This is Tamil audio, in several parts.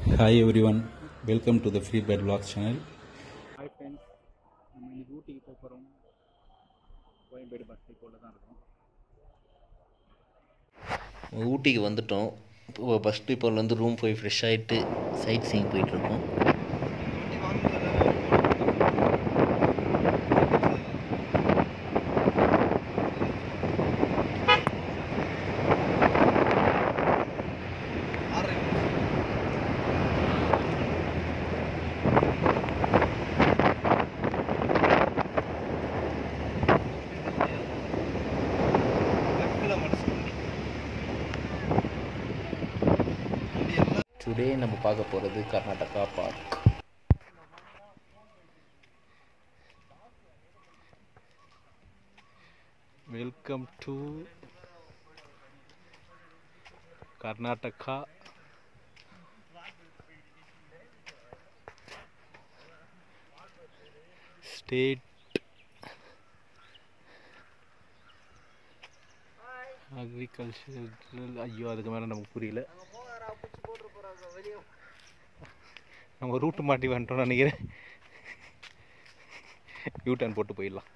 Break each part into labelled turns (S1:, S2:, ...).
S1: Hi everyone welcome to the free pad blog channel
S2: hi friends நம்ம இன்னைக்கு ஊட்டிக்கு போக போகிறோம் கோயம்பேடு பஸ் டிப்போவில் தான் இருக்கோம்
S3: ஊட்டிக்கு வந்துட்டோம் இப்போ பஸ் டிப்போலேருந்து ரூம் போய் ஃப்ரெஷ் ஆகிட்டு சைட் சீங் போயிட்டுருக்கோம் டுடே நம்ம பார்க்க போகிறது Karnataka park
S1: welcome to Karnataka state agricultural ஐயோ அதுக்கு மேலே நமக்கு புரியல நம்ம ரூட்டு மாட்டி வந்துட்டோம்னு நினைக்கிறேன் யூ டர்ன் போட்டு போயிடலாம்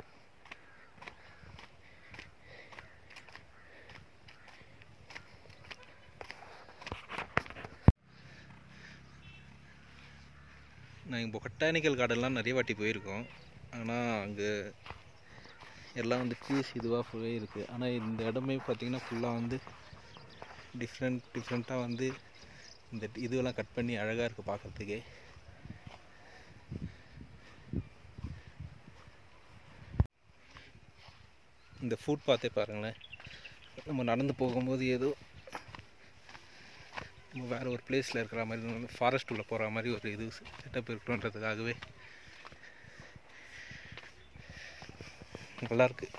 S1: நான் இப்போ பொட்டானிக்கல் கார்டன்லாம் நிறைய வாட்டி போயிருக்கோம் ஆனால் அங்கே எல்லாம் வந்து ட்ரீஸ் இதுவாக ஃபுல்லாக இருக்குது ஆனால் இந்த இடமே பார்த்திங்கன்னா ஃபுல்லாக வந்து டிஃப்ரெண்ட் டிஃப்ரெண்ட்டாக வந்து இந்த இதுவெல்லாம் கட் பண்ணி அழகாக இருக்குது பார்க்குறதுக்கே இந்த ஃபுட் பார்த்தே பாருங்களேன் நம்ம நடந்து போகும்போது ஏதோ நம்ம வேறு ஒரு பிளேஸில் இருக்கிற மாதிரி வந்து ஃபாரஸ்ட் உள்ள போகிற மாதிரி ஒரு இது செட்டப் இருக்கணுன்றதுக்காகவே நல்லா இருக்கு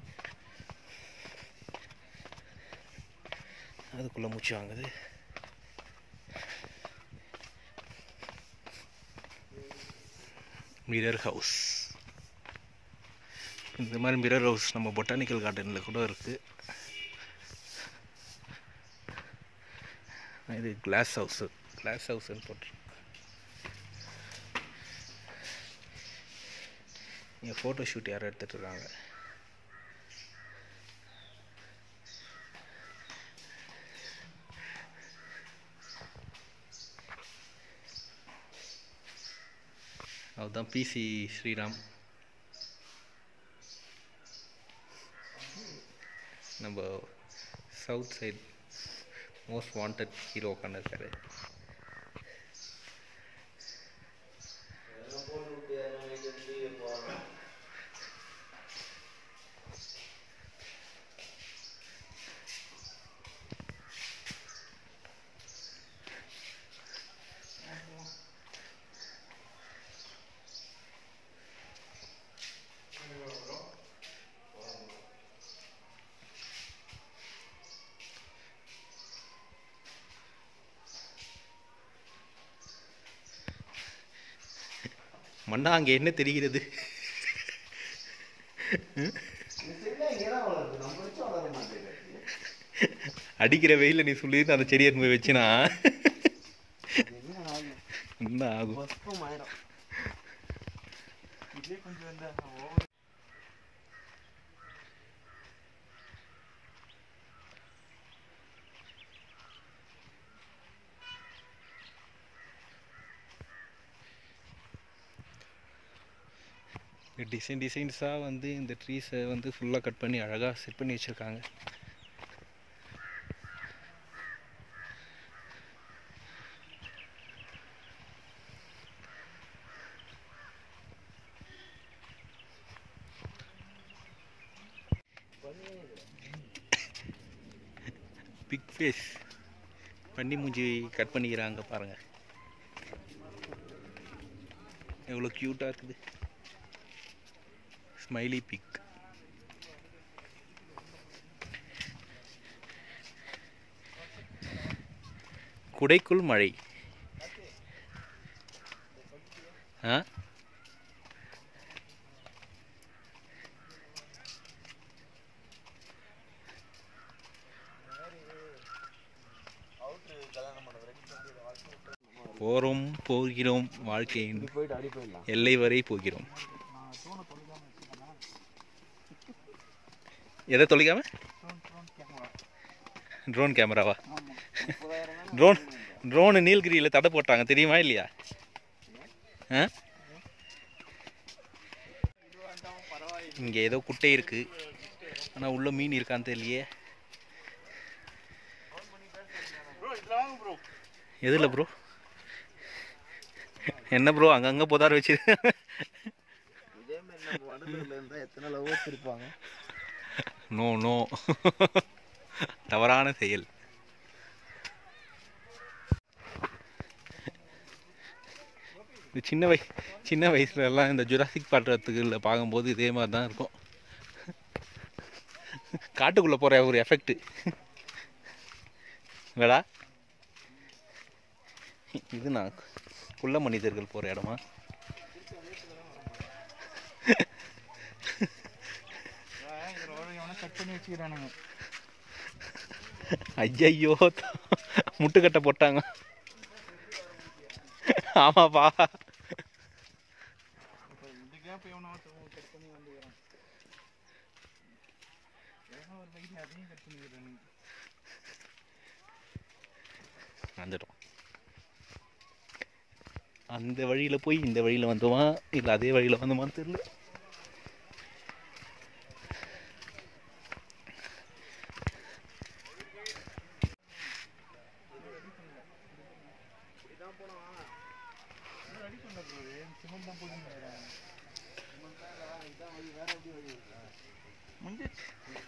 S1: அதுக்குள்ளே மூச்சு வாங்குது மிரர் ஹவுஸ் இந்த மாதிரி மிரர் ஹவுஸ் நம்ம பொட்டானிக்கல் கார்டனில் கூட இருக்குது இது கிளாஸ் ஹவுஸு கிளாஸ் ஹவுஸ்ன்னு போட்டு இங்கே ஃபோட்டோ ஷூட் யாரும் எடுத்துகிட்டு இருக்காங்க அதுதான் பிசி ஸ்ரீராம் நம்ம south side most wanted hero உட்காந்துருக்காரு மண்ணா அங்கே என்ன தெரிகிறது அடிக்கிற வெயில நீ சொல்லி அந்த செடியை எடுத்து போய் வச்சினா என்ன ஆகும் டிசைன் டிசைன்ஸாக வந்து இந்த ட்ரீஸை வந்து ஃபுல்லாக கட் பண்ணி அழகாக செட் பண்ணி வச்சுருக்காங்க பிக் ஃபேஸ் பண்ணி மூஞ்சி கட் பண்ணிக்கிறாங்க பாருங்கள் எவ்வளோ க்யூட்டாக இருக்குது ஸ்மைலி பிக் குடைக்குள் மழை ஆ போகிறோம் போகிறோம் வாழ்க்கையின்
S2: போயிட்டு அடி போயிடலாம்
S1: எல்லை வரை போகிறோம் எதை தொலைக்காம ட்ரோன் கேமராவா ட்ரோன் ட்ரோனு நீலகிரியில் தடை போட்டாங்க தெரியுமா இல்லையா ஆ இங்கே ஏதோ குட்டை இருக்கு ஆனால் உள்ள மீன் இருக்கான்னு தெரியலையே எதில் ப்ரோ என்ன ப்ரோ அங்கங்கே புதார் வச்சு
S2: இதே மாதிரி நம்ம வடலூர்ல இருந்தா எத்தனை லவ்வர்ஸ் இருப்பாங்க
S1: நோ நோ தவறான செயல் இது சின்ன வய சின்ன வயசுல எல்லாம் இந்த ஜுராசிக் பாட்டுறதுக்குள்ள பார்க்கும்போது இதே மாதிரி தான் இருக்கும் காட்டுக்குள்ளே போகிற ஒரு எஃபெக்ட் வேடா இது நான் குள்ள மனிதர்கள் போகிற இடமா
S2: கட் பண்ணி வச்சுக்கிறானுங்க
S1: ஐயையோ முட்டுக்கட்டை போட்டாங்க ஆமாப்பா
S2: இந்த கேப் எவனோ கட் பண்ணி வந்துக்கிறான் எவனோ ஒரு பைக் அதையும் கட் பண்ணிக்கிறானுங்க
S1: வந்துட்டோம் அந்த வழியில் போய் இந்த வழியில் வந்தோமா இல்லை அதே வழியில் வந்தோமான்னு தெரியல
S2: சிமெண்ட் தான் போட்டுங்கிறான் முடிஞ்சிச்சு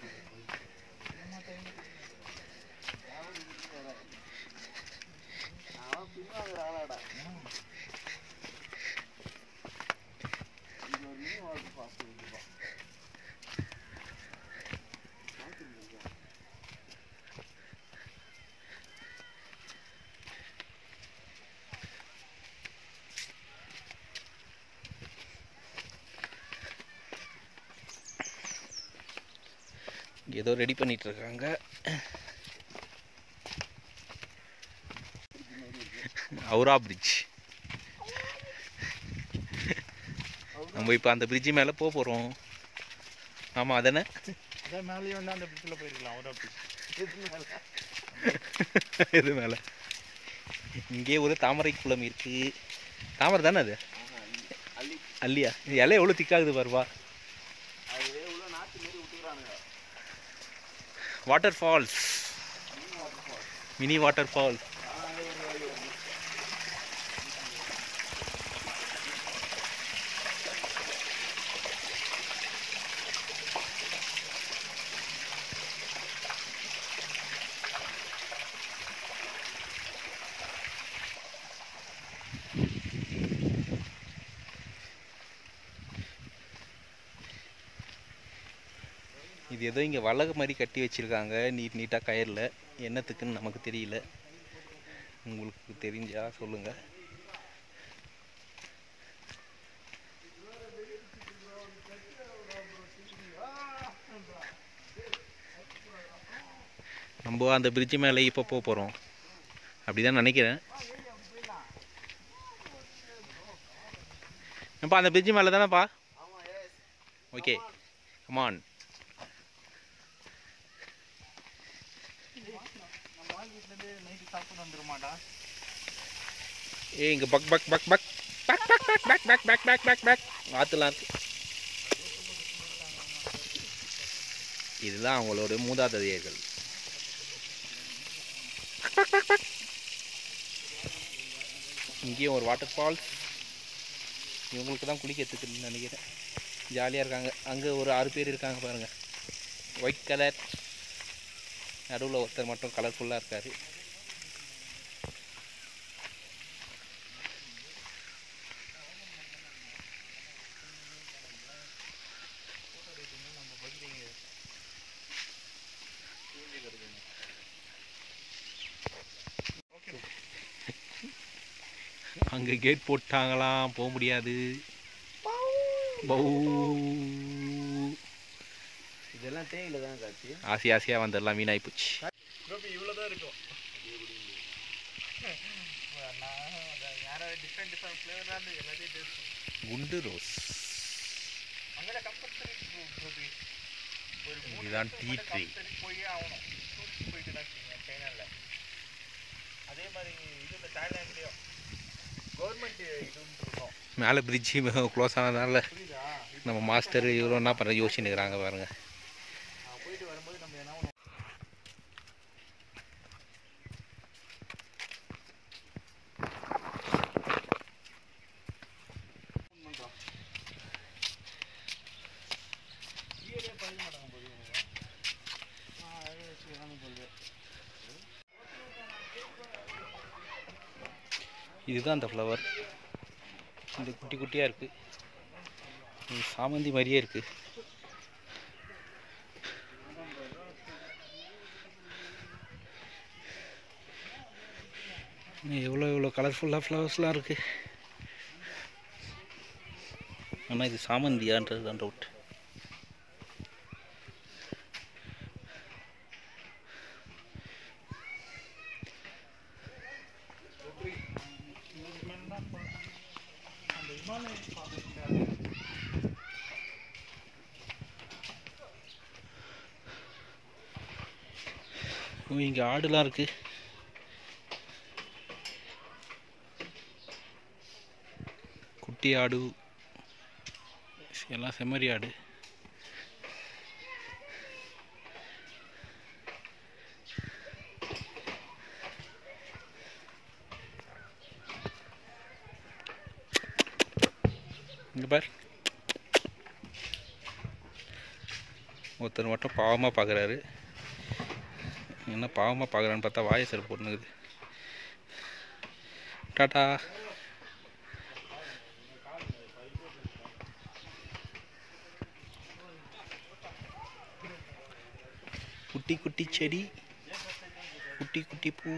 S1: இங்க ஏதோ ரெடி பண்ணிட்டு இருக்காங்க அவுரா பிரிட்ஜ் நம்ம இப்போ அந்த பிரிட்ஜ் மேலே போக போகிறோம் ஆமாம் அதானே
S2: அதான் மேலேயே வந்து அந்த பிரிட்ஜில் போயிருக்கலாம் அவுட் ஆஃப்
S1: இது மேலே இங்கே ஒரு தாமரை குளம் இருக்கு தாமரை தானே அது அல்லியா இது இலை எவ்வளோ திக்காகுது பாருவா
S2: அது உள்ள நாட்டு மாரி விட்டுக்கிறானுங்க
S1: waterfalls mini waterfalls இது ஏதோ இங்கே வலகு மாதிரி கட்டி வச்சிருக்காங்க நீட் நீட்டாக கயரில் என்னத்துக்குன்னு நமக்கு தெரியல உங்களுக்கு தெரிஞ்சா சொல்லுங்க நம்ம அந்த பிரிட்ஜ் மேலே இப்போ போக போகிறோம் அப்படிதான் நினைக்கிறேன் ஏப்பா அந்த பிரிட்ஜ் மேலே தானேப்பா ஓகே கமான்
S2: நம்ம ஆள் வீட்டிலேருந்து நைட்டு சாப்பிட்டு வந்துருமாடா
S1: ஏய் இங்க பக் பக் பக் பக் பக் பக் பக் பக் பக் பக் பக் பக் பக் ஆத்துலாம் இருக்கு இதுதான் அவங்களோட மூதாதையர்கள் பக் பக் பக். இங்கேயும் ஒரு வாட்டர் ஃபால்ஸ் இவங்களுக்கு தான் குளிக்கிறதுக்கு நினைக்கிறேன் ஜாலியாக இருக்காங்க அங்கே ஒரு ஆறு பேர் இருக்காங்க பாருங்கள் ஒயிட் கலர் நடுவில் ஒருத்தர் மட்டும் கலர்ஃபுல்லாக இருக்காரு அங்கே கேட் போட்டாங்களாம் போக முடியாது பௌ.
S2: இதெல்லாம் தேயில தான் காட்சி
S1: ஆசை ஆசையாக வந்துடலாம் வீணாகி போச்சு
S2: கோபி இவ்வளோ தான் இருக்கும் டிஃப்ரெண்ட் டிஃப்ரெண்ட் ஃப்ளேவராக இருந்தது எல்லாத்தையும் டேஸ்ட் பண்ணோம்
S1: குண்டு ரோஸ்
S2: அங்கே கம்பல்சரி கோபி ஒரு மூணு
S1: இதுதான்
S2: வருஷம்
S1: tea
S2: மட்டும்
S1: tree.
S2: compulsory போயே ஆகணும் டூரிஸ்ட் போயிட்டு தான் இருக்கீங்க சைனாவில் அதே மாதிரி இது இந்த தாய்லாண்ட்லேயும் கவர்மெண்ட் இதுன்னு இருக்கும்
S1: மேலே பிரிட்ஜி க்ளோஸ் ஆனதால
S2: புரியுதா
S1: நம்ம மாஸ்டர் இவரும் என்ன பண்ணுற யோசிச்சுக்கிறாங்க பாருங்க
S2: நான் போயிட்டு வரும்போது நம்ம என்ன பண்ணுவோம்
S1: இதுதான் அந்த ஃப்ளவர் இந்த குட்டி குட்டியாக இருக்குது சாமந்தி மாதிரியே இருக்குது எவ்வளோ எவ்வளோ கலர்ஃபுல்லாக ஃப்ளவர்ஸ்லாம் இருக்குது ஆனால் இது சாமந்தியான்றது தான் டவுட் இங்கே ஆடுலாம் இருக்குது குட்டி ஆடு எல்லாம் செம்மறி ஆடு இங்க பார் ஒருத்தர் மட்டும் பாவமாக பார்க்குறாரு என்ன பாவமாக பார்க்குறான்னு பார்த்தா வாயை செருப்பு போட்டுனுக்குது டாட்டா குட்டி குட்டி செடி குட்டி குட்டி பூ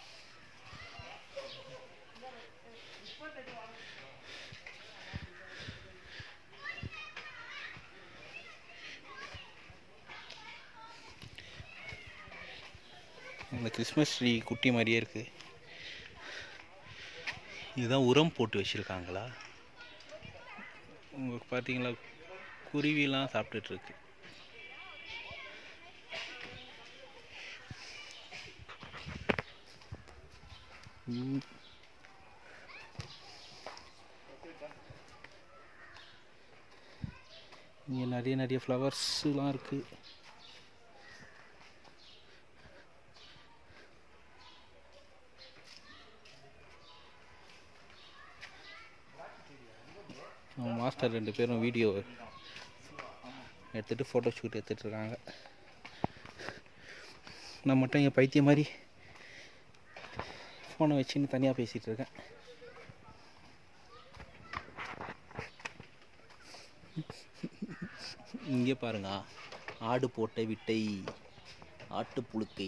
S1: இந்த கிறிஸ்மஸ் ட்ரீ குட்டி மாதிரியே இருக்குது இதுதான் உரம் போட்டு வச்சுருக்காங்களா உங்களுக்கு பார்த்தீங்களா குருவிலாம் சாப்பிட்டுட்டு இருக்கு ம். இங்கே நிறைய நிறைய ஃப்ளவர்ஸ்லாம் இருக்குது நம்ம மாஸ்டர் ரெண்டு பேரும் வீடியோ எடுத்துகிட்டு ஃபோட்டோ ஷூட் எடுத்துகிட்டு இருக்காங்க நான் மட்டும் இங்கே பைத்தியம் மாதிரி ஃபோனை வச்சுன்னு தனியாக பேசிகிட்டு இருக்கேன் இங்கே பாருங்க ஆடு போட்ட விட்டை ஆட்டு புழுக்கை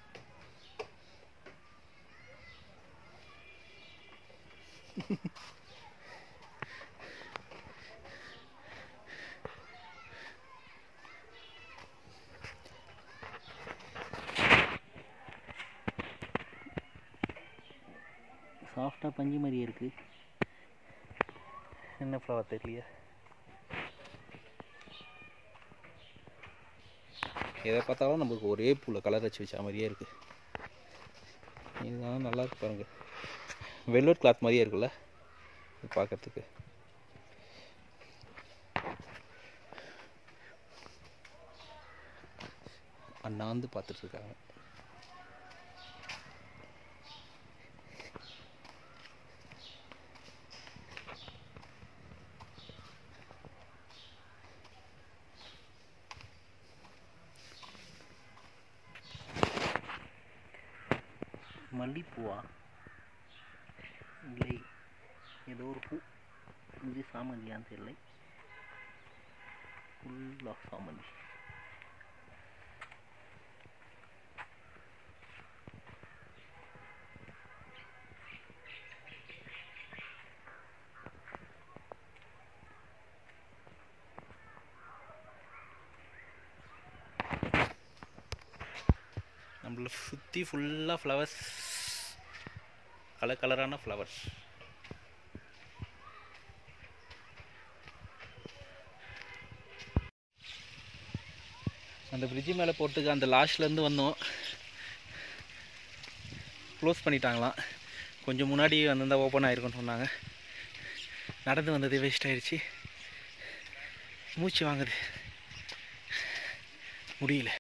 S1: சாஃப்டாக பஞ்சு மாதிரியே இருக்குது என்ன ஃப்ளவர் தெரியலையே எதை பார்த்தாலும் நம்மளுக்கு ஒரே பூவில் கலர் வச்சு வச்ச மாதிரியே இருக்குது இதுதான் நல்லா இருக்கு பாருங்க வெல்வெட் கிளாத் மாதிரியே இருக்குல்ல இது பார்க்கறதுக்கு அண்ணாந்து பார்த்துட்டு இருக்காங்க மல்லிப்பூவா இல்லை ஏதோ ஒரு பூ இது சாமந்தியான்னு தெரியலை ஃபுல் ஆஃப் சாமந்தி நம்மள சுற்றி ஃபுல்லாக ஃப்ளவர்ஸ் கலர் கலரான ஃப்ளவர்ஸ் அந்த பிரிட்ஜு மேலே போகிறதுக்கு அந்த லாஸ்ட்லேருந்து வந்தோம் க்ளோஸ் பண்ணிட்டாங்களாம் கொஞ்சம் முன்னாடி வந்திருந்தா ஓப்பன் ஆயிருக்குன்னு சொன்னாங்க நடந்து வந்தது வேஸ்ட் ஆயிடுச்சு மூச்சு வாங்குது முடியல